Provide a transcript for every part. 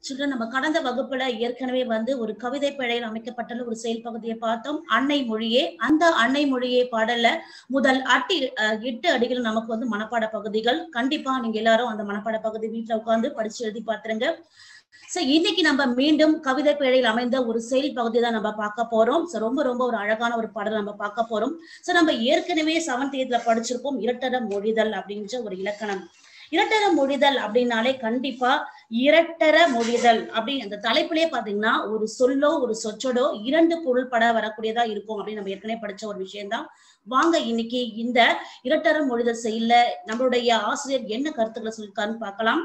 children நம்ம கடந்த வகுப்புல ஏற்கனவே வந்து ஒரு கவிதை பிழையில் அமைக்கப்பட்டுள்ள ஒரு செயல் பகுதியை பார்த்தோம் அன்னை மொழியே அந்த அன்னை மொழியே பாடல்ல முதல் அட்டி அஹ், எட்டு அடிகள் நமக்கு வந்து மனப்பாட பகுதிகள் கண்டிப்பா நீங்க எல்லாரும் அந்த மனப்பாட பகுதி வீட்டுல உட்கார்ந்து படிச்சு எழுதி பார்த்துருங்க சோ இன்னைக்கு நம்ம மீண்டும் கவிதை பிழையில் அமைந்த ஒரு செயல் பகுதி தான் நம்ம பார்க்க போறோம் சோ ரொம்ப ரொம்ப ஒரு அழகான ஒரு பாடல் நம்ம பார்க்க போறோம் சோ நம்ம ஏற்கனவே செவன்த் எய்த்ல படிச்சிருப்போம் இரட்டர மொழிதல் அப்படின்ற ஒரு இலக்கணம் இரட்டர மொழிதல் அப்படின்னாலே கண்டிப்பா இரட்டர மொழிதல் அப்படி அந்த தலைப்பிலே பாத்தீங்கன்னா ஒரு சொல்லோ ஒரு சொற்றொடோ இரண்டு பொருள்பட வரக்கூடியதா இருக்கும் அப்படின்னு நம்ம ஏற்கனவே படிச்ச ஒரு விஷயம்தான் வாங்க இன்னைக்கு இந்த இரட்டர மொழிதல் செயல்ல நம்மளுடைய ஆசிரியர் என்ன கருத்துக்களை சொல்லியிருக்காருன்னு பார்க்கலாம்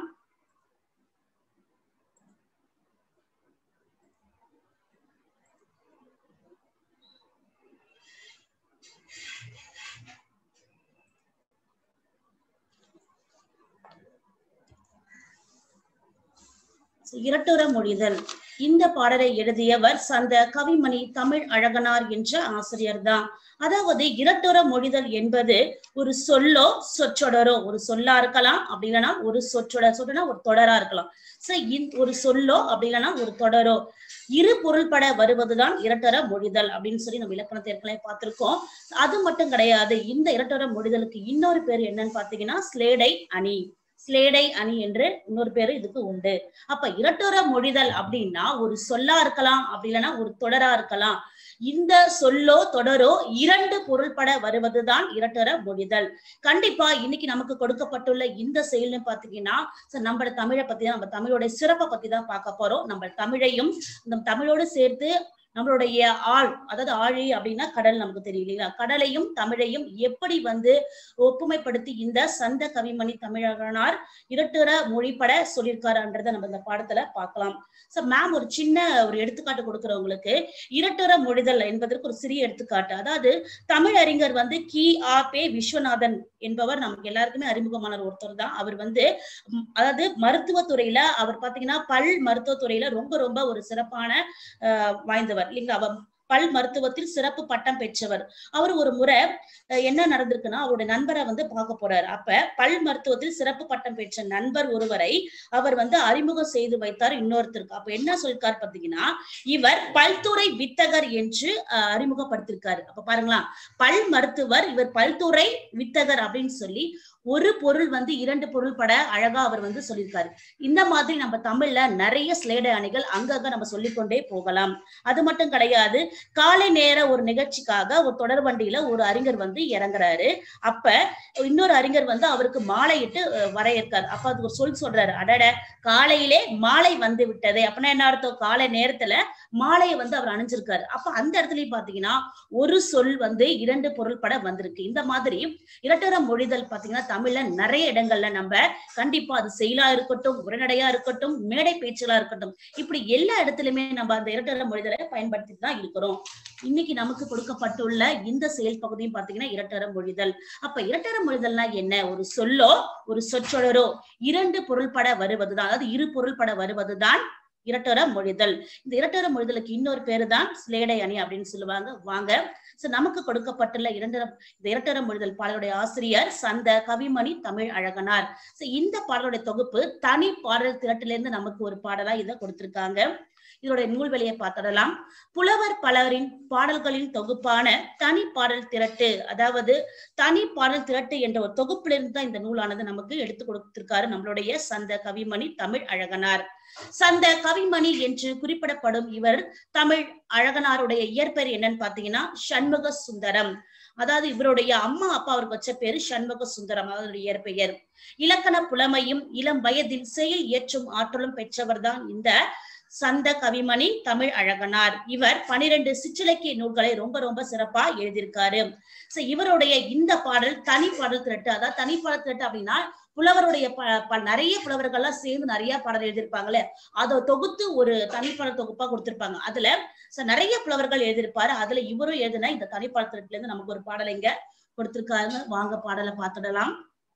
இரட்டுற மொழிதல் இந்த பாடலை எழுதியவர் சந்த கவிமணி தமிழ் அழகனார் என்ற ஆசிரியர் தான் அதாவது இரட்டுற மொழிதல் என்பது ஒரு சொல்லோ சொற்றொடரோ ஒரு சொல்லா இருக்கலாம் அப்படி இல்லைன்னா ஒரு சொற்றொடர் சொற்றனா ஒரு தொடரா இருக்கலாம் சோ ஒரு சொல்லோ அப்படி இல்லைன்னா ஒரு தொடரோ இரு பொருள்பட வருவதுதான் இரட்டர மொழிதல் அப்படின்னு சொல்லி நம்ம இலக்கணத்தை ஏற்கனவே பார்த்திருக்கோம் அது மட்டும் கிடையாது இந்த இரட்டர மொழிதலுக்கு இன்னொரு பேர் என்னன்னு பாத்தீங்கன்னா ஸ்லேடை அணி ஸ்லேடை அணி என்று இன்னொரு பேரு இதுக்கு உண்டு அப்ப இரட்டுற மொழிதல் அப்படின்னா ஒரு சொல்லா இருக்கலாம் அப்படி இல்லைன்னா ஒரு தொடரா இருக்கலாம் இந்த சொல்லோ தொடரோ இரண்டு பொருள்பட வருவதுதான் இரட்டர மொழிதல் கண்டிப்பா இன்னைக்கு நமக்கு கொடுக்கப்பட்டுள்ள இந்த செயல்னு பாத்தீங்கன்னா நம்ம தமிழை பத்தி தான் நம்ம தமிழோட சிறப்பை பத்தி தான் பார்க்க போறோம் நம்ம தமிழையும் நம்ம தமிழோடு சேர்த்து நம்மளுடைய ஆள் அதாவது ஆழி அப்படின்னா கடல் நமக்கு தெரியும் இல்லைங்களா கடலையும் தமிழையும் எப்படி வந்து ஒப்புமைப்படுத்தி இந்த சந்த கவிமணி தமிழகனார் இரட்டுற மொழிப்பட சொல்லியிருக்காருன்றத நம்ம இந்த பாடத்துல பார்க்கலாம் சோ மேம் ஒரு சின்ன ஒரு எடுத்துக்காட்டு கொடுக்குறவங்களுக்கு இரட்டுற மொழிதல் என்பதற்கு ஒரு சிறிய எடுத்துக்காட்டு அதாவது தமிழ் அறிஞர் வந்து கி ஆ பே விஸ்வநாதன் என்பவர் நமக்கு எல்லாருக்குமே அறிமுகமான ஒருத்தர் தான் அவர் வந்து அதாவது மருத்துவத்துறையில அவர் பாத்தீங்கன்னா பல் மருத்துவத்துறையில ரொம்ப ரொம்ப ஒரு சிறப்பான வாய்ந்தவர் இல்லைங்களா அவர் பல் மருத்துவத்தில் சிறப்பு பட்டம் பெற்றவர் அவர் ஒரு முறை என்ன நடந்திருக்குன்னா அவருடைய நண்பரை வந்து பார்க்க போறாரு அப்ப பல் மருத்துவத்தில் சிறப்பு பட்டம் பெற்ற நண்பர் ஒருவரை அவர் வந்து அறிமுகம் செய்து வைத்தார் இன்னொருத்தருக்கு அப்ப என்ன சொல்லிருக்காரு பாத்தீங்கன்னா இவர் பல்துறை வித்தகர் என்று அறிமுகப்படுத்திருக்காரு அப்ப பாருங்களா பல் மருத்துவர் இவர் பல்துறை வித்தகர் அப்படின்னு சொல்லி ஒரு பொருள் வந்து இரண்டு பொருள் பட அழகா அவர் வந்து சொல்லியிருக்காரு இந்த மாதிரி நம்ம தமிழ்ல நிறைய ஸ்லேடை அணிகள் அங்கங்க நம்ம சொல்லிக்கொண்டே போகலாம் அது மட்டும் கிடையாது காலை நேர ஒரு நிகழ்ச்சிக்காக ஒரு தொடர் வண்டியில ஒரு அறிஞர் வந்து இறங்குறாரு அப்ப இன்னொரு அறிஞர் வந்து அவருக்கு மாலையிட்டு வரையறுக்காரு அப்ப அது ஒரு சொல் சொல்றாரு அடட காலையிலே மாலை வந்து விட்டதே அப்படின்னா என்ன அர்த்தம் காலை நேரத்துல மாலையை வந்து அவர் அணிஞ்சிருக்காரு அப்ப அந்த இடத்துலயும் பாத்தீங்கன்னா ஒரு சொல் வந்து இரண்டு பொருள் பட வந்திருக்கு இந்த மாதிரி இரட்டர மொழிதல் பாத்தீங்கன்னா தமிழ்ல நிறைய இடங்கள்ல நம்ம கண்டிப்பா அது செயலா இருக்கட்டும் உரைநடையா இருக்கட்டும் மேடை பேச்சுகளா இருக்கட்டும் இப்படி எல்லா இடத்துலயுமே நம்ம அந்த இரட்டர மொழிதலை பயன்படுத்திட்டு தான் இருக்கிறோம் இன்னைக்கு நமக்கு கொடுக்கப்பட்டுள்ள இந்த செயல் பகுதியும் பாத்தீங்கன்னா இரட்டர மொழிதல் அப்ப இரட்டர மொழிதல்னா என்ன ஒரு சொல்லோ ஒரு சொற்றொடரோ இரண்டு பொருள்பட வருவதுதான் அதாவது இரு பொருள்பட வருவதுதான் இரட்டர மொழிதல் இந்த இரட்டர மொழிதலுக்கு இன்னொரு பேரு தான் ஸ்லேடை அணி அப்படின்னு சொல்லுவாங்க வாங்க சோ நமக்கு கொடுக்கப்பட்டுள்ள இரண்டர இந்த இரட்டர மொழிதல் பாடலுடைய ஆசிரியர் சந்த கவிமணி தமிழ் அழகனார் சோ இந்த பாடலுடைய தொகுப்பு தனி பாடல் திரட்டில இருந்து நமக்கு ஒரு பாடலா இதை கொடுத்திருக்காங்க இதோட நூல்வெளியை பார்த்திடலாம் புலவர் பலரின் பாடல்களின் தொகுப்பான தனி பாடல் திரட்டு அதாவது தனி பாடல் திரட்டு என்ற ஒரு தொகுப்பிலிருந்து தான் இந்த நூலானது நமக்கு எடுத்து கொடுத்திருக்காரு நம்மளுடைய சந்த கவிமணி தமிழ் அழகனார் சந்த கவிமணி என்று குறிப்பிடப்படும் இவர் தமிழ் அழகனாருடைய இயற்பெயர் என்னன்னு பாத்தீங்கன்னா சண்முக சுந்தரம் அதாவது இவருடைய அம்மா அப்பா அவருக்கு வச்ச பேரு சண்முக சுந்தரம் அவருடைய இயற்பெயர் இலக்கண புலமையும் இளம் வயதில் செயல் இயற்றும் ஆற்றலும் பெற்றவர் தான் இந்த சந்த கவிமணி தமிழ் அழகனார் இவர் பனிரெண்டு சிற்றிலக்கிய நூல்களை ரொம்ப ரொம்ப சிறப்பா எழுதியிருக்காரு சோ இவருடைய இந்த பாடல் தனி பாடல் திரட்டு அதாவது தனி பாடல் திரட்டு அப்படின்னா புலவருடைய நிறைய புலவர்கள்லாம் சேர்ந்து நிறைய பாடல் எழுதியிருப்பாங்களே அதை தொகுத்து ஒரு தனிப்பாடல் தொகுப்பா கொடுத்திருப்பாங்க அதுல நிறைய புலவர்கள் எழுதியிருப்பாரு அதுல இவரும் எழுதின இந்த தனிப்பாடல் திரட்டுல இருந்து நமக்கு ஒரு பாடல் இங்க கொடுத்திருக்காருங்க வாங்க பாடலை பார்த்துடலாம்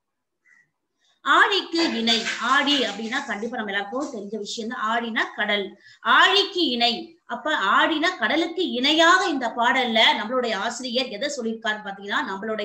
ஆழிக்கு இணை ஆழி அப்படின்னா கண்டிப்பா நம்ம எல்லாருக்கும் தெரிஞ்ச விஷயம் தான் ஆழினா கடல் ஆழிக்கு இணை அப்ப ஆடினா கடலுக்கு இணையாக இந்த பாடல்ல நம்மளுடைய ஆசிரியர் எதை சொல்லியிருக்காரு பாத்தீங்கன்னா நம்மளுடைய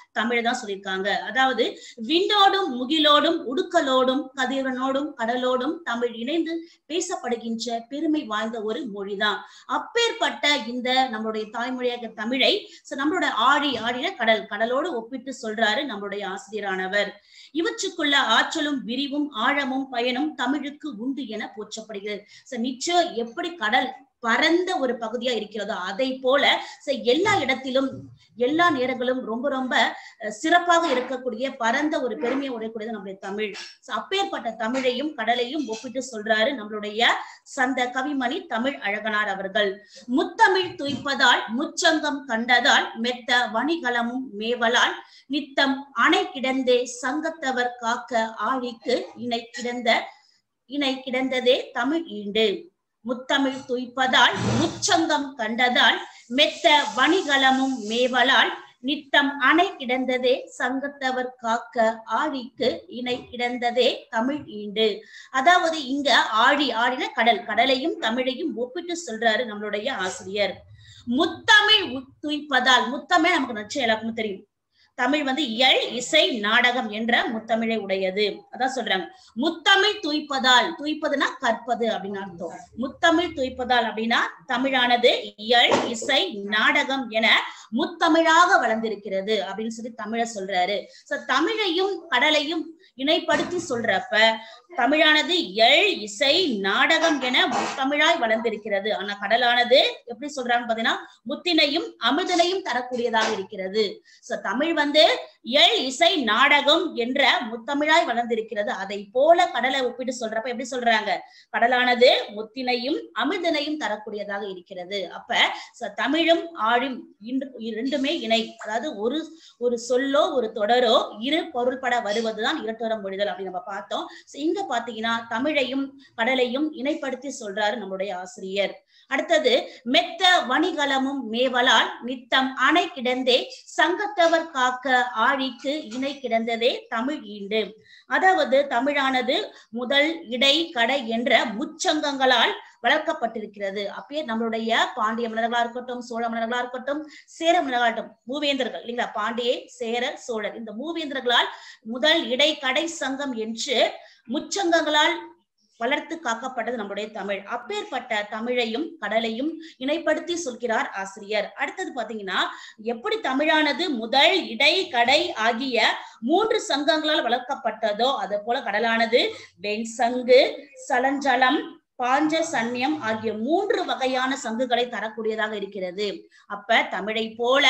தமிழ் தான் சொல்லியிருக்காங்க அதாவது விண்டோடும் முகிலோடும் உடுக்கலோடும் கதிரனோடும் கடலோடும் தமிழ் இணைந்து பேசப்படுகின்ற பெருமை வாய்ந்த ஒரு மொழிதான் அப்பேற்பட்ட இந்த நம்மளுடைய தாய்மொழியாக தமிழை so நம்மளோட ஆழி ஆழின கடல் கடலோடு ஒப்பிட்டு சொல்றாரு நம்மளுடைய ஆசிரியரானவர் இவற்றுக்குள்ள ஆற்றலும் விரிவும் ஆழமும் பயனும் தமிழுக்கு உண்டு என போற்றப்படுகிறது So நிச்சயம் எப்படி கடல் பரந்த ஒரு பகுதியா இருக்கிறதோ அதை போல so எல்லா இடத்திலும் எல்லா நேரங்களும் ரொம்ப ரொம்ப அஹ், சிறப்பாக இருக்கக்கூடிய பரந்த ஒரு பெருமையை உடையக்கூடியது நம்முடைய தமிழ் So அப்பேற்பட்ட தமிழையும் கடலையும் ஒப்பிட்டு சொல்றாரு நம்மளுடைய சந்த கவிமணி தமிழ் அழகனார் அவர்கள் முத்தமிழ் துய்ப்பதால் முச்சங்கம் கண்டதால் மெத்த வணிகலமும் மேவலால் நித்தம் அணை கிடந்தே சங்கத்தவர் காக்க ஆழிக்கு இணை கிடந்த இணை கிடந்ததே தமிழ் ஈண்டு முத்தமிழ் துய்ப்பதால் முச்சங்கம் கண்டதால் மெத்த வணிகலமும் மேவலால் நித்தம் அணை கிடந்ததே சங்கத்தவர் காக்க ஆழிக்கு இணை கிடந்ததே தமிழ் ஈண்டு அதாவது இங்க ஆழி ஆழின கடல் கடலையும் தமிழையும் ஒப்பிட்டு சொல்றாரு நம்மளுடைய ஆசிரியர் முத்தமிழ் உ- துய்ப்பதால் முத்தமிழ் நமக்கு நச்சு எல்லாருக்குமே தெரியும் தமிழ் வந்து இயல் இசை நாடகம் என்ற முத்தமிழை உடையது அதான் சொல்றாங்க முத்தமிழ் துய்ப்பதால் துய்ப்பதுன்னா கற்பது அப்படின்னு அர்த்தம் முத்தமிழ் துய்ப்பதால் அப்படின்னா தமிழானது இயல் இசை நாடகம் என முத்தமிழாக வளர்ந்திருக்கிறது அப்படின்னு சொல்லி தமிழ சொல்றாரு சோ தமிழையும் கடலையும் இணைப்படுத்தி சொல்றப்ப தமிழானது எள் இசை நாடகம் என முத்தமிழாய் வளர்ந்திருக்கிறது ஆனா கடலானது எப்படி சொல்றாங்க பாத்தீங்கன்னா முத்தினையும் அமிர்தனையும் தரக்கூடியதாக இருக்கிறது சோ தமிழ் வந்து எள் இசை நாடகம் என்ற முத்தமிழாய் வளர்ந்திருக்கிறது அதை போல கடலை ஒப்பிட்டு சொல்றப்ப எப்படி சொல்றாங்க கடலானது முத்தினையும் அமிர்தனையும் தரக்கூடியதாக இருக்கிறது அப்ப ச- தமிழும் ஆழும் இன்று- இரண்டுமே இணை அதாவது ஒரு ஒரு சொல்லோ ஒரு தொடரோ இரு பொருள்பட வருவதுதான் இரட்டோர மொழிதல் அப்படின்னு நம்ம பார்த்தோம் So இங்க பாத்தீங்கன்னா தமிழையும் கடலையும் இணைப்படுத்தி சொல்றாரு நம்மளுடைய ஆசிரியர் அடுத்தது மெத்த வணிகலமும் மேவலால் நித்தம் அணை கிடந்தே சங்கத்தவர் காக்க ஆழிக்கு இணை கிடந்ததே தமிழ் ஈண்டு அதாவது தமிழானது முதல் இடை கடை என்ற முச்சங்கங்களால் வளர்க்கப்பட்டிருக்கிறது அப்பயே நம்மளுடைய பாண்டிய மன்னர்களா இருக்கட்டும் சோழ மன்னர்களா இருக்கட்டும் சேர மன்னர்களா இருக்கட்டும் மூவேந்தர்கள் இல்லைங்களா பாண்டிய சேர சோழர் இந்த மூவேந்தர்களால் முதல் இடை கடை சங்கம் என்று முச்சங்கங்களால் வளர்த்து காக்கப்பட்டது நம்முடைய தமிழ் அப்பேற்பட்ட தமிழையும் கடலையும் இணைப்படுத்தி சொல்கிறார் ஆசிரியர் அடுத்தது பாத்தீங்கன்னா எப்படி தமிழானது முதல் இடை கடை ஆகிய மூன்று சங்கங்களால் வளர்க்கப்பட்டதோ அது போல கடலானது வெண் சங்கு சலஞ்சலம் பாஞ்ச சன்னியம் ஆகிய மூன்று வகையான சங்குகளை தரக்கூடியதாக இருக்கிறது அப்ப தமிழை போல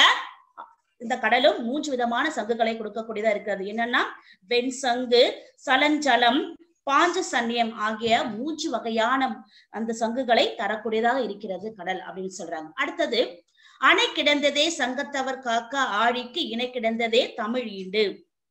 இந்த கடலும் மூன்று விதமான சங்குகளை கொடுக்கக்கூடியதா இருக்கிறது என்னன்னா வெண் சங்கு சலஞ்சலம் பாஞ்ச சன்னியம் ஆகிய மூன்று வகையான அந்த சங்குகளை தரக்கூடியதாக இருக்கிறது கடல் அப்படின்னு சொல்றாங்க அடுத்தது அணை கிடந்ததே சங்கத்தவர் காக்க ஆழிக்கு இணை கிடந்ததே தமிழ் ஈண்டு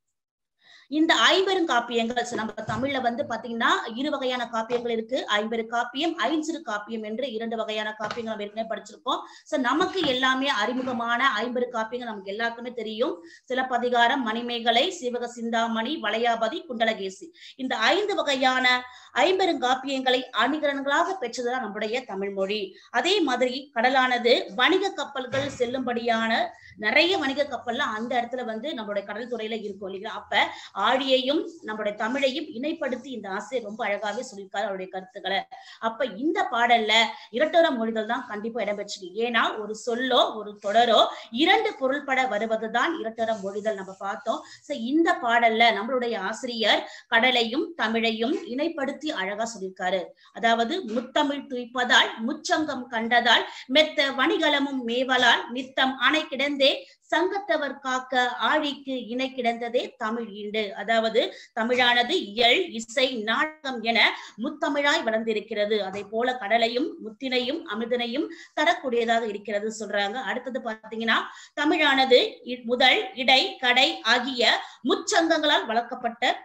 இந்த ஐம்பெரும் காப்பியங்கள் so நம்ம தமிழ்ல வந்து பாத்தீங்கன்னா இரு வகையான காப்பியங்கள் இருக்கு ஐம்பெரு காப்பியம் ஐஞ்சிறு காப்பியம் என்று இரண்டு வகையான காப்பியங்கள் நம்ம ஏற்கனவே படிச்சிருக்கோம் சோ நமக்கு எல்லாமே அறிமுகமான ஐம்பெரு காப்பியங்கள் நமக்கு எல்லாருக்குமே தெரியும் சிலப்பதிகாரம் மணிமேகலை சிவக சிந்தாமணி வளையாபதி குண்டலகேசி இந்த ஐந்து வகையான ஐம்பெருங்காப்பியங்களை அணிகலன்களாக பெற்றதுதான் நம்முடைய தமிழ் மொழி அதே மாதிரி கடலானது வணிக கப்பல்கள் செல்லும்படியான நிறைய வணிக கப்பல்லாம் அந்த இடத்துல வந்து நம்மளுடைய கடல் துறையில இருக்கும் இல்லைங்களா அப்ப ஆழியையும் நம்மளுடைய தமிழையும் இணைப்படுத்தி இந்த ஆசிரியர் ரொம்ப அழகாவே சொல்லியிருக்காரு அவருடைய கருத்துக்களை அப்ப இந்த பாடல்ல இரட்டோர மொழிகள் தான் கண்டிப்பா இடம்பெற்றிருக்கு ஏன்னா ஒரு சொல்லோ ஒரு தொடரோ இரண்டு பொருள்பட வருவதுதான் இரட்டோர மொழிதல் நம்ம பார்த்தோம் சோ இந்த பாடல்ல நம்மளுடைய ஆசிரியர் கடலையும் தமிழையும் இணைப்படுத்தி அழகா சொல்லியிருக்காரு அதாவது முத்தமிழ் துய்ப்பதால் முச்சங்கம் கண்டதால் மெத்த வணிகலமும் மேவலால் நித்தம் அணை கிடந்தே சங்கத்தவர் காக்க ஆழிக்கு இணை கிடந்ததே தமிழ் ஈண்டு அதாவது தமிழானது இயல் இசை நாடகம் என முத்தமிழாய் வளர்ந்திருக்கிறது அதை போல கடலையும் முத்தினையும் அமிர்தனையும் தரக்கூடியதாக இருக்கிறது சொல்றாங்க அடுத்தது பாத்தீங்கன்னா தமிழானது இ- முதல் இடை கடை ஆகிய முச்சங்கங்களால் வளர்க்கப்பட்ட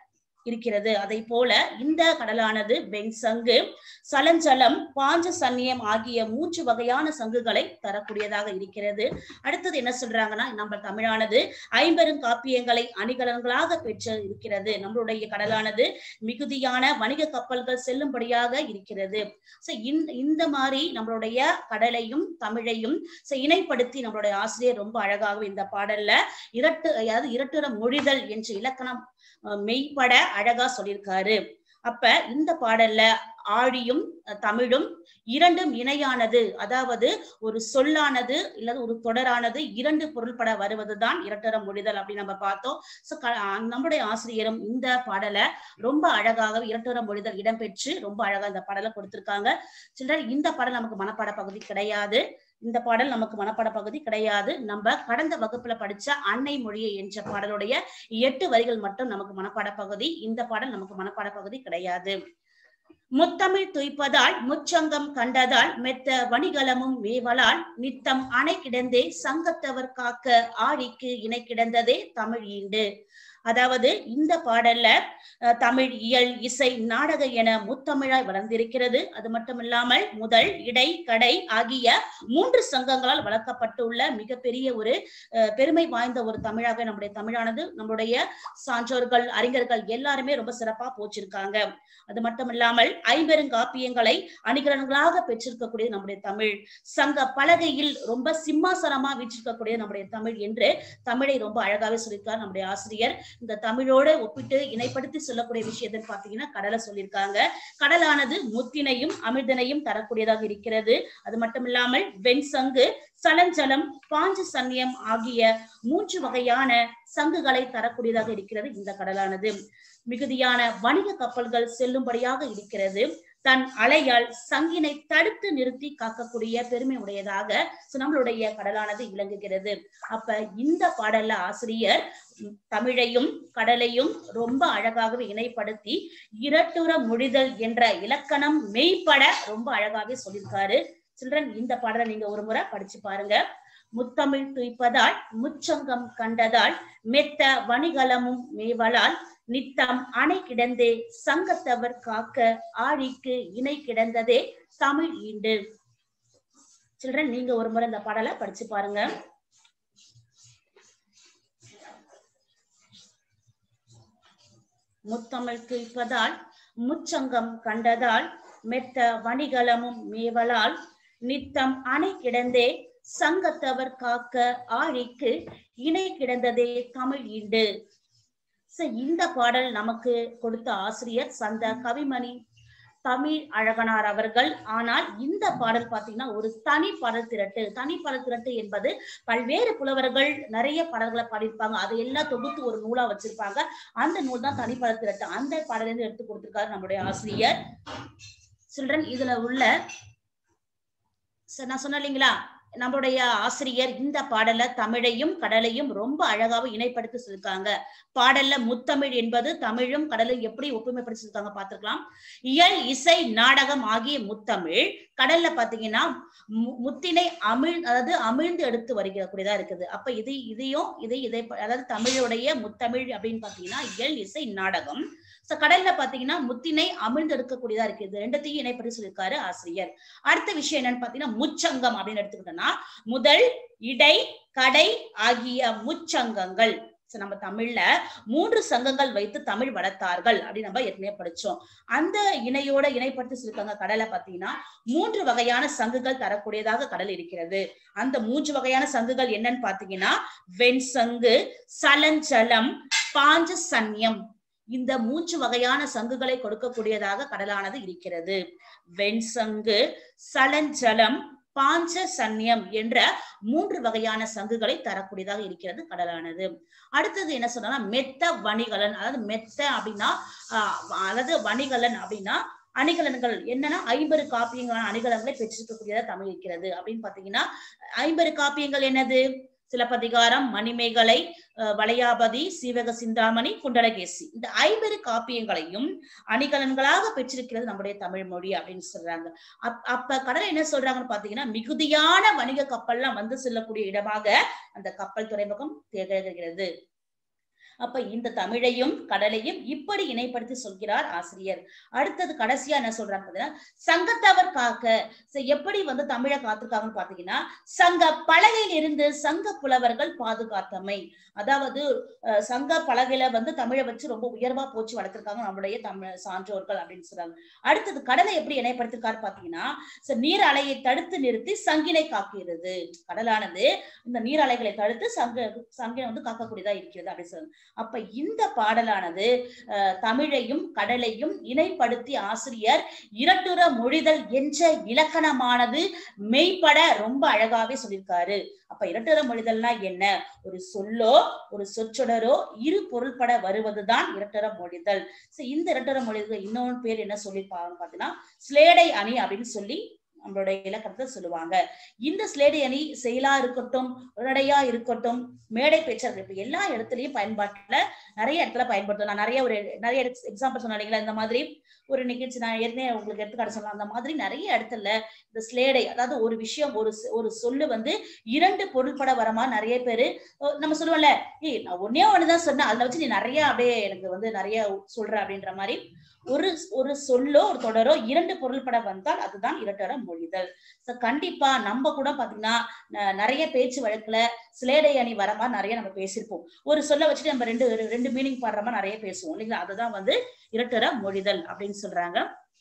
இருக்கிறது அதை போல இந்த கடலானது வெண்சங்கு சலஞ்சலம் பாஞ்ச சன்னியம் ஆகிய மூன்று வகையான சங்குகளை தரக்கூடியதாக இருக்கிறது அடுத்தது என்ன சொல்றாங்கன்னா நம்ம தமிழானது ஐம்பெரும் காப்பியங்களை அணிகலன்களாக பெற்று இருக்கிறது நம்மளுடைய கடலானது மிகுதியான வணிக கப்பல்கள் செல்லும்படியாக இருக்கிறது சோ இந்த மாதிரி நம்மளுடைய கடலையும் தமிழையும் so இணைப்படுத்தி நம்மளுடைய ஆசிரியர் ரொம்ப அழகாக இந்த பாடல்ல இரட்டு அதாவது இரட்டுற மொழிதல் என்ற இலக்கணம் அஹ், மெய்ப்பட அழகா சொல்லியிருக்காரு அப்ப இந்த பாடல்ல ஆழியும் அஹ், தமிழும் இரண்டும் இணையானது அதாவது ஒரு சொல்லானது இல்லது ஒரு தொடரானது இரண்டு பொருள்பட வருவதுதான் இரட்டர மொழிதல் அப்படின்னு நம்ம பார்த்தோம் சோ நம்முடைய ஆசிரியரும் இந்த பாடலை ரொம்ப அழகாக இரட்டர மொழிதல் இடம்பெற்று ரொம்ப அழகா இந்த பாடலை கொடுத்திருக்காங்க சிலர் இந்த பாடல் நமக்கு மனப்பாட பகுதி கிடையாது இந்த பாடல் நமக்கு மனப்பாட பகுதி கிடையாது நம்ம கடந்த வகுப்புல படிச்ச அன்னை மொழியை என்ற பாடலுடைய எட்டு வரிகள் மட்டும் நமக்கு மனப்பாட பகுதி இந்த பாடல் நமக்கு மனப்பாட பகுதி கிடையாது முத்தமிழ் துய்ப்பதால் முச்சங்கம் கண்டதால் மெத்த வணிகலமும் மேவலால் நித்தம் அணை கிடந்தே சங்கத்தவர் காக்க ஆழிக்கு இணை கிடந்ததே தமிழ் ஈண்டு அதாவது இந்த பாடல்ல அஹ், தமிழ் இயல் இசை நாடக என முத்தமிழாய் வளர்ந்திருக்கிறது அது மட்டும் இல்லாமல் முதல் இடை கடை ஆகிய மூன்று சங்கங்களால் வளர்க்கப்பட்டுள்ள மிகப்பெரிய ஒரு அஹ், பெருமை வாய்ந்த ஒரு தமிழாக நம்முடைய தமிழானது நம்முடைய சான்றோர்கள் அறிஞர்கள் எல்லாருமே ரொம்ப சிறப்பா போச்சிருக்காங்க அது மட்டும் இல்லாமல் ஐம்பெருங்காப்பியங்களை அணிகலன்களாக பெற்றிருக்கக்கூடிய நம்முடைய தமிழ் சங்க பலகையில் ரொம்ப சிம்மாசனமா வீற்றிருக்கக்கூடிய நம்முடைய தமிழ் என்று தமிழை ரொம்ப அழகாவே சொல்லியிருக்கார் நம்முடைய ஆசிரியர் இந்த தமிழோட ஒப்பிட்டு இணைப்படுத்தி சொல்லக்கூடிய விஷயத்தை பாத்தீங்கன்னா கடலை சொல்லியிருக்காங்க கடலானது முத்தினையும் அமிர்தனையும் தரக்கூடியதாக இருக்கிறது அது மட்டும் இல்லாமல் வெண்சங்கு சலஞ்சலம் பாஞ்ச சன்னியம் ஆகிய மூன்று வகையான சங்குகளை தரக்கூடியதாக இருக்கிறது இந்த கடலானது மிகுதியான வணிக கப்பல்கள் செல்லும்படியாக இருக்கிறது தன் அலையால் சங்கினை தடுத்து நிறுத்தி காக்கக்கூடிய பெருமை உடையதாக so நம்மளுடைய கடலானது விளங்குகிறது அப்ப இந்த பாடல்ல ஆசிரியர் உம், தமிழையும் கடலையும் ரொம்ப அழகாகவே இணைப்படுத்தி இரட்டுற மொழிதல் என்ற இலக்கணம் மெய்ப்பட ரொம்ப அழகாவே சொல்லியிருக்காரு சில்ட்ரன் இந்த பாடலை நீங்க ஒரு முறை படிச்சு பாருங்க முத்தமிழ் துய்ப்பதால் முச்சங்கம் கண்டதால் மெத்த வணிகலமும் மேவலால் நித்தம் அணை கிடந்தே சங்கத்தவர் காக்க ஆழிக்கு இணை கிடந்ததே தமிழ் ஈண்டு சில்ட்ரன் நீங்க ஒரு முறை இந்த பாடலை படிச்சு பாருங்க முத்தமிழ் துய்ப்பதால் முச்சங்கம் கண்டதால் மெத்த வணிகலமும் மேவலால் நித்தம் அணை கிடந்தே சங்கத்தவர் காக்க ஆழிக்கு இணை கிடந்ததே தமிழ் ஈண்டு So, இந்த பாடல் நமக்கு கொடுத்த ஆசிரியர் சந்த கவிமணி தமிழ் அழகனார் அவர்கள் ஆனால் இந்த பாடல் பாத்தீங்கன்னா ஒரு தனி பாடல் திரட்டு தனி பாடல் திரட்டு என்பது பல்வேறு புலவர்கள் நிறைய பாடல்களை பாடியிருப்பாங்க அதை எல்லாம் தொகுத்து ஒரு நூலா வச்சிருப்பாங்க அந்த நூல் தான் தனி பாடல் திரட்டு அந்த பாடலிருந்து எடுத்து கொடுத்திருக்காரு நம்முடைய ஆசிரியர் சில்ட்ரன் இதுல உள்ள சரி, நான் சொன்னேன் இல்லைங்களா நம்மளுடைய ஆசிரியர் இந்த பாடல்ல தமிழையும் கடலையும் ரொம்ப அழகாக இணைப்படுத்தி சொல்லிருக்காங்க பாடல்ல முத்தமிழ் என்பது தமிழும் கடலும் எப்படி ஒப்புமைப்படுத்திருக்காங்க பார்த்திருக்கலாம் இயல் இசை நாடகம் ஆகிய முத்தமிழ் கடல்ல பாத்தீங்கன்னா மு- முத்தினை அமிழ் அதாவது அமிழ்ந்து எடுத்து வருகிறக்கூடியதா இருக்குது அப்ப இது இதையும் இதை இதை அதாவது தமிழுடைய முத்தமிழ் அப்படின்னு பாத்தீங்கன்னா இயல் இசை நாடகம் சோ கடல்ல பாத்தீங்கன்னா முத்தினை அமிழ்ந்து எடுக்கக்கூடியதா இருக்கு இது ரெண்டத்தையும் இணைப்படுத்தி சொல்லியிருக்காரு ஆசிரியர் அடுத்த விஷயம் என்னன்னு பாத்தீங்கன்னா முச்சங்கம் அப்படின்னு எடுத்துக்கிட்டோம்னா முதல் இடை கடை ஆகிய முச்சங்கங்கள் So, நம்ம தமிழ்ல மூன்று சங்கங்கள் வைத்து தமிழ் வளர்த்தார்கள் அப்படின்னு நம்ம ஏற்கனவே படிச்சோம் அந்த இணையோட இணைப்படுத்தி சொல்லிருக்காங்க கடலை பாத்தீங்கன்னா மூன்று வகையான சங்குகள் தரக்கூடியதாக கடல் இருக்கிறது அந்த மூன்று வகையான சங்குகள் என்னன்னு பாத்தீங்கன்னா வெண்சங்கு சலஞ்சலம் பாஞ்ச சன்யம் இந்த மூன்று வகையான சங்குகளை கொடுக்கக்கூடியதாக கடலானது இருக்கிறது வெண்சங்கு சலஞ்சலம் பாஞ்ச சன்னியம் என்ற மூன்று வகையான சங்குகளை தரக்கூடியதாக இருக்கிறது கடலானது அடுத்தது என்ன சொன்னா மெத்த வணிகலன் அதாவது மெத்த அப்படின்னா ஆஹ் அதாவது வணிகலன் அப்படின்னா அணிகலன்கள் என்னன்னா ஐம்பது காப்பியங்களான அணிகலன்களை பெற்றிருக்கக்கூடியதா தமிழ் இருக்கிறது அப்படின்னு பாத்தீங்கன்னா ஐம்பது காப்பியங்கள் என்னது சிலப்பதிகாரம் மணிமேகலை அஹ் வளையாபதி சீவக சிந்தாமணி குண்டலகேசி இந்த ஐம்பது காப்பியங்களையும் அணிகலன்களாக பெற்றிருக்கிறது நம்முடைய தமிழ் மொழி அப்படின்னு சொல்றாங்க அப்- அப்ப கடல் என்ன சொல்றாங்கன்னு பாத்தீங்கன்னா மிகுதியான வணிக கப்பல்லாம் வந்து செல்லக்கூடிய இடமாக அந்த கப்பல் துறைமுகம் திகழ்கிறது அப்ப இந்த தமிழையும் கடலையும் இப்படி இணைப்படுத்தி சொல்கிறார் ஆசிரியர் அடுத்தது கடைசியா என்ன சொல்றாங்க பாத்தீங்கன்னா சங்கத்தவர் காக்க So, எப்படி வந்து தமிழை காத்திருக்காங்கன்னு பாத்தீங்கன்னா சங்க பலகையில் இருந்து சங்க புலவர்கள் பாதுகாத்தமை அதாவது அஹ், சங்க பலகையில வந்து தமிழை வச்சு ரொம்ப உயர்வா போச்சு வளர்த்திருக்காங்க நம்முடைய தமிழ் சான்றோர்கள் அப்படின்னு சொல்றாங்க அடுத்தது கடலை எப்படி இணைப்படுத்திருக்காரு பாத்தீங்கன்னா so, நீர் அலையை தடுத்து நிறுத்தி சங்கினை காக்கிறது கடலானது இந்த நீர் அலைகளை தடுத்து சங்க சங்கினை வந்து காக்கக்கூடியதா இருக்கிறது அப்படின்னு சொல்றாங்க அப்ப இந்த பாடலானது அஹ், தமிழையும் கடலையும் இணைப்படுத்தி ஆசிரியர் இரட்டுற மொழிதல் என்ற இலக்கணமானது மெய்ப்பட ரொம்ப அழகாவே சொல்லியிருக்காரு அப்ப இரட்டுற மொழிதல்னா என்ன ஒரு சொல்லோ ஒரு சொற்றொடரோ இரு பொருள்பட வருவதுதான் இரட்டுற மொழிதல் So, இந்த இரட்டுற மொழிதல் இன்னொரு பேர் என்ன சொல்லியிருப்பாங்க பாத்தீங்கன்னா ஸ்லேடை அணி அப்படின்னு சொல்லி நம்மளுடைய இலக்கணத்தை சொல்லுவாங்க இந்த ஸ்லேடை அணி செயலா இருக்கட்டும் உடனடியா இருக்கட்டும் மேடை பேச்சர் இப்ப எல்லா இடத்துலயும் பயன்பாட்டுல நிறைய இடத்துல பயன்படுத்தும் நான் நிறைய ஒரு நிறைய எக்ஸாம்பிள் சொன்னீங்களா இந்த மாதிரி ஒரு நிகழ்ச்சி நான் ஏற்கனவே உங்களுக்கு எடுத்துக்காட்டு சொல்லலாம் அந்த மாதிரி நிறைய இடத்துல இந்த ஸ்லேடை அதாவது ஒரு விஷயம் ஒரு சொ- ஒரு சொல்லு வந்து இரண்டு பொருள்பட வரமா நிறைய பேரு அஹ் நம்ம சொல்லுவோம்ல ஏய் நான் ஒன்னே ஒண்ணுதான் சொன்னேன் அதுல வச்சு நீ நிறைய அப்படியே எனக்கு வந்து நிறைய சொல்ற அப்படின்ற மாதிரி ஒரு ஒரு சொல்லோ ஒரு தொடரோ இரண்டு பொருள்பட வந்தால் அதுதான் இரட்டர மொழிதல் So, கண்டிப்பா நம்ம கூட பாத்தீங்கன்னா ந- நிறைய பேச்சு வழக்குல சிலேடை அணி வர மாதிரி நிறைய நம்ம பேசியிருப்போம் ஒரு சொல்ல வச்சுட்டு நம்ம ரெண்டு ரெண்டு மீனிங் பாடுற மாதிரி நிறைய பேசுவோம் இல்லைங்களா அதுதான் வந்து இரட்டர மொழிதல் அப்படின்னு சொல்றாங்க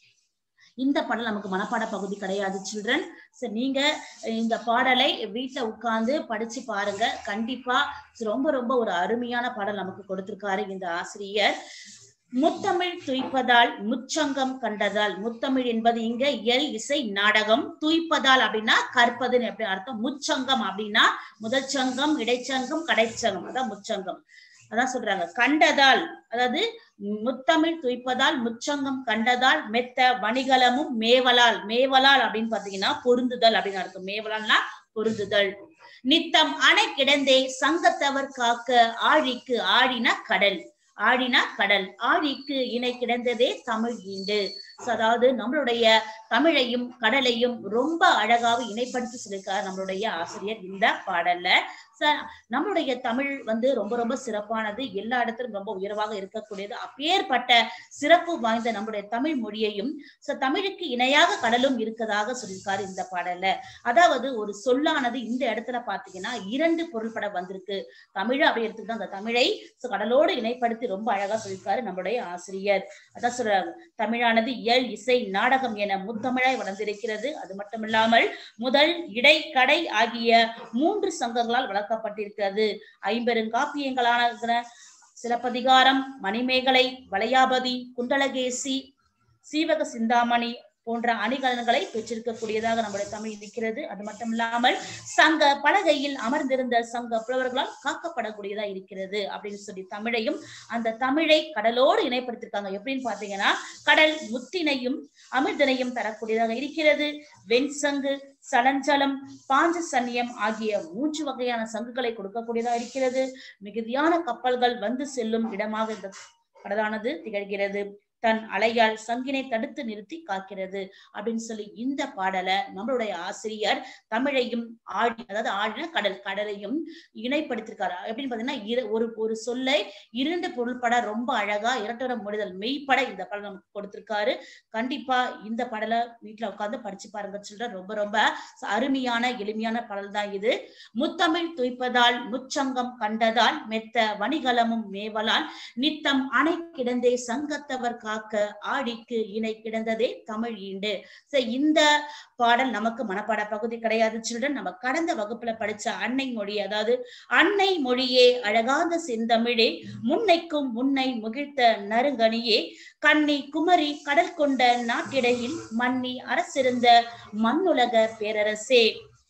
இந்த பாடல் நமக்கு மனப்பாட பகுதி கிடையாது சில்ட்ரன் சரி நீங்க இந்த பாடலை வீட்ல உட்கார்ந்து படிச்சு பாருங்க கண்டிப்பா ரொம்ப ரொம்ப ஒரு அருமையான பாடல் நமக்கு கொடுத்திருக்காரு இந்த ஆசிரியர் முத்தமிழ் துய்ப்பதால் முச்சங்கம் கண்டதால் முத்தமிழ் என்பது இங்க இயல் இசை நாடகம் துய்ப்பதால் அப்படின்னா கற்பதுன்னு எப்படி அர்த்தம் முச்சங்கம் அப்படின்னா முதல் சங்கம் இடைச்சங்கம் கடைச்சங்கம் அதான் முச்சங்கம் அதான் சொல்றாங்க கண்டதால் அதாவது முத்தமிழ் துய்ப்பதால் முச்சங்கம் கண்டதால் மெத்த வணிகலமும் மேவலால் மேவலால் அப்படின்னு பாத்தீங்கன்னா பொருந்துதல் அப்படின்னு அர்த்தம் மேவலால்னா பொருந்துதல் நித்தம் அணை கிடந்தே சங்கத்தவர் காக்க ஆழிக்கு ஆழினா கடல் ஆடினா கடல் ஆழிக்கு இணை கிடந்ததே தமிழ் ஈண்டு So, அதாவது நம்மளுடைய தமிழையும் கடலையும் ரொம்ப அழகாக இணைப்படுத்தி சொல்லியிருக்கார் நம்மளுடைய ஆசிரியர் இந்த பாடல்ல So, நம்மளுடைய தமிழ் வந்து ரொம்ப ரொம்ப சிறப்பானது எல்லா இடத்திலும் ரொம்ப உயர்வாக இருக்கக்கூடியது அப்பேற்பட்ட சிறப்பு வாய்ந்த நம்முடைய தமிழ் மொழியையும் So, தமிழுக்கு இணையாக கடலும் இருக்கதாக சொல்லியிருக்காரு இந்த பாடல்ல அதாவது ஒரு சொல்லானது இந்த இடத்துல பாத்தீங்கன்னா இரண்டு பொருள்பட வந்திருக்கு தமிழ் அப்படி எடுத்துக்கிட்டா அந்த தமிழை so கடலோடு இணைப்படுத்தி ரொம்ப அழகா சொல்லியிருக்காரு நம்மளுடைய ஆசிரியர் அதான் சொல்றாங்க தமிழானது இயல் இசை நாடகம் என முத்தமிழாய் வளர்ந்திருக்கிறது அது மட்டுமில்லாமல் முதல் இடை கடை ஆகிய மூன்று சங்கங்களால் வளர்க்கப்பட்டிருக்கிறது ஐம்பெருங்காப்பியங்களான சிலப்பதிகாரம் மணிமேகலை வளையாபதி குண்டலகேசி சீவக சிந்தாமணி போன்ற அணிகலன்களை பெற்றிருக்கக்கூடியதாக நம்முடைய தமிழ் இருக்கிறது அது மட்டும் இல்லாமல் சங்க பலகையில் அமர்ந்திருந்த சங்க புலவர்களால் காக்கப்படக்கூடியதா இருக்கிறது அப்படின்னு சொல்லி தமிழையும் அந்த தமிழை கடலோடு இணைப்படுத்திருக்காங்க எப்படின்னு பாத்தீங்கன்னா கடல் முத்தினையும் அமிர்தனையும் தரக்கூடியதாக இருக்கிறது வெண்சங்கு சலஞ்சலம் பாஞ்ச சன்னியம் ஆகிய மூன்று வகையான சங்குகளை கொடுக்கக்கூடியதா இருக்கிறது மிகுதியான கப்பல்கள் வந்து செல்லும் இடமாக இந்த கடலானது திகழ்கிறது தன் அலையால் சங்கினை தடுத்து நிறுத்தி காக்கிறது அப்படின்னு சொல்லி இந்த பாடலை நம்மளுடைய ஆசிரியர் தமிழையும் ஆழி அதாவது ஆழின கடல் கடலையும் இணைப்படுத்திருக்காரு எப்படின்னு பாத்தீங்கன்னா இரு- ஒரு ஒரு சொல்லை இரண்டு பொருள்பட ரொம்ப அழகா இரட்டர முடிதல் மெய்ப்பட இந்த பாடல் நமக்கு கொடுத்திருக்காரு கண்டிப்பா இந்த பாடலை வீட்டுல உட்கார்ந்து படிச்சு பாருங்க சில்ட்ரன் ரொம்ப ரொம்ப அருமையான எளிமையான பாடல் தான் இது முத்தமிழ் துய்ப்பதால் முச்சங்கம் கண்டதால் மெத்த வணிகலமும் மேவலால் நித்தம் அணை கிடந்தே சங்கத்தவர் காக்க ஆடிக்கு இணை கிடந்ததே தமிழ் ஈண்டு So, இந்த பாடல் நமக்கு மனப்பாட பகுதி கிடையாது சில்ட்ரன் நம்ம கடந்த வகுப்புல படிச்ச அன்னை மொழி அதாவது அன்னை மொழியே அழகாத செந்தமிழே முன்னைக்கும் முன்னை முகிழ்த்த நறுங்கனியே கன்னி குமரி கடல் கொண்ட நாட்டிடையில் மன்னி அரசிருந்த மண்ணுலக பேரரசே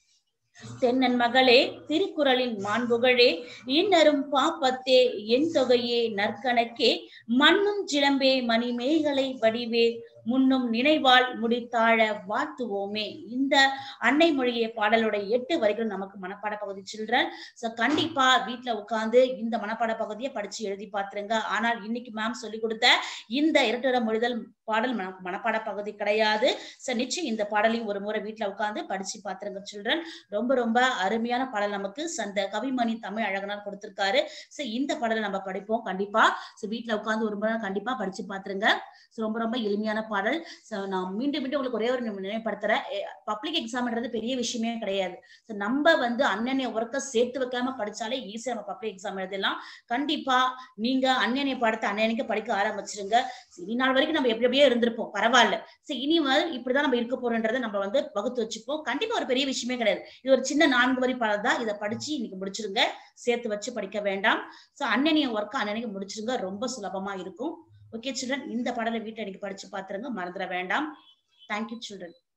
தென்னன் மகளே திருக்குறளின் மாண்புகழே இன்னரும் பாப்பத்தே என் தொகையே நற்கணக்கே மண்ணும் சிலம்பே மணிமேகலை வடிவே முன்னும் நினைவால் முடித்தாழ வாழ்த்துவோமே இந்த அன்னை மொழியை பாடலுடைய எட்டு வரிகள் நமக்கு மனப்பாட பகுதி சில்ட்ரன் சோ கண்டிப்பா வீட்ல உட்கார்ந்து இந்த மனப்பாட பகுதியை படிச்சு எழுதி பார்த்துருங்க ஆனால் இன்னைக்கு மேம் சொல்லி கொடுத்த இந்த இரட்டர மொழிதல் பாடல் மன மனப்பாட பகுதி கிடையாது சோ நிச்சயம் இந்த பாடலையும் ஒரு முறை வீட்டுல உட்கார்ந்து படிச்சு பாத்துருங்க சில்ட்ரன் ரொம்ப ரொம்ப அருமையான பாடல் நமக்கு சந்த கவிமணி தமிழ் அழகனார் கொடுத்திருக்காரு சோ இந்த பாடலை நம்ம படிப்போம் கண்டிப்பா சோ வீட்டுல உட்கார்ந்து ஒரு முறை கண்டிப்பா படிச்சு பாத்துருங்க சோ ரொம்ப ரொம்ப எளிமையான பாடல் சோ நான் மீண்டும் மீண்டும் உங்களுக்கு ஒரே ஒரு நினை- நினைவுபடுத்துறேன் பப்ளிக் எக்ஸாம்ன்றது பெரிய விஷயமே கிடையாது சோ நம்ம வந்து அன்னனைய ஒர்க்க சேர்த்து வைக்காம படிச்சாலே ஈஸியா நம்ம பப்ளிக் எக்ஸாம் எழுதலாம் கண்டிப்பா நீங்க அன்னனைய பாடத்தை அன்னனைக்கு படிக்க ஆரம்பிச்சிருங்க இனி நாள் வரைக்கும் நம்ம எப்படி எப்படியோ இருந்திருப்போம் பரவாயில்ல சரி இனி வந்து இப்படிதான் நம்ம இருக்க போறோன்றதை நம்ம வந்து வகுத்து வச்சுப்போம் கண்டிப்பா ஒரு பெரிய விஷயமே கிடையாது இது ஒரு சின்ன நான்கு வரி பாடல் தான் இதை படிச்சு இன்னைக்கு முடிச்சிருங்க சேர்த்து வச்சு படிக்க வேண்டாம் சோ அன்னனைய ஒர்க்க அன்னனைக்கு முடிச்சிருங்க ரொம்ப சுலபமா இருக்கும் ஓகே சில்ட்ரன் இந்த பாடலை வீட்டை இன்னைக்கு படிச்சு பாத்துருங்க மறந்துட வேண்டாம் தேங்க்யூ சில்ட்ரன்